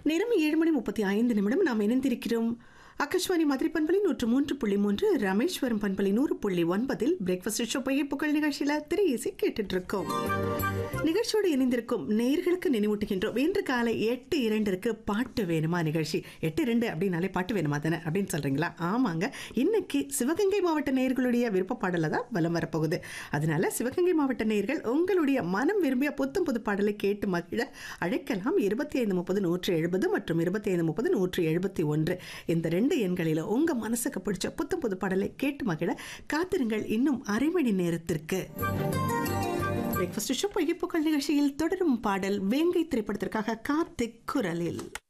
நேரம் ஏழு மணி முப்பத்தி ஐந்து நிமிடம் நாம் இணைந்திருக்கிறோம் ஆகாஷ்வாணி மதுரை பண்பலை நூற்று மூன்று புள்ளி மூன்று ராமேஸ்வரம் பண்பலை நூறு புள்ளி ஒன்பதில் பிரேக்ஃபாஸ்ட் ஷோ புகழ் நிகழ்ச்சியில திரை இசை கேட்டுட்டு இருக்கோம் நிகழ்ச்சியோடு இணைந்திருக்கும் நேயர்களுக்கு நினைவூட்டுகின்றோம் இன்று காலை எட்டு இரண்டிற்கு பாட்டு வேணுமா நிகழ்ச்சி எட்டு இரண்டு அப்படின்னாலே பாட்டு வேணுமா தானே அப்படின்னு சொல்றீங்களா ஆமாங்க இன்னைக்கு சிவகங்கை மாவட்ட நேயர்களுடைய விருப்ப பாடல தான் வலம் வரப்போகுது அதனால சிவகங்கை மாவட்ட நேயர்கள் உங்களுடைய மனம் விரும்பிய புத்தம் புது பாடலை கேட்டு மகிழ அழைக்கலாம் இருபத்தி ஐந்து முப்பது நூற்று எழுபது மற்றும் இருபத்தி ஐந்து முப்பது நூற்று எழுபத்தி ஒன்று இந்த ரெண்டு எண்களில் உங்க மனசுக்கு பிடிச்ச புத்தம் புது பாடலை கேட்டு மகிழ காத்திருங்கள் இன்னும் அரை மணி நேரத்திற்கு பிரேக்ஃபாஸ்ட் ஷோ பொய்ப்புக்கள் நிகழ்ச்சியில் தொடரும் பாடல் வேங்கை திரைப்படத்திற்காக கார்த்திக் குரலில்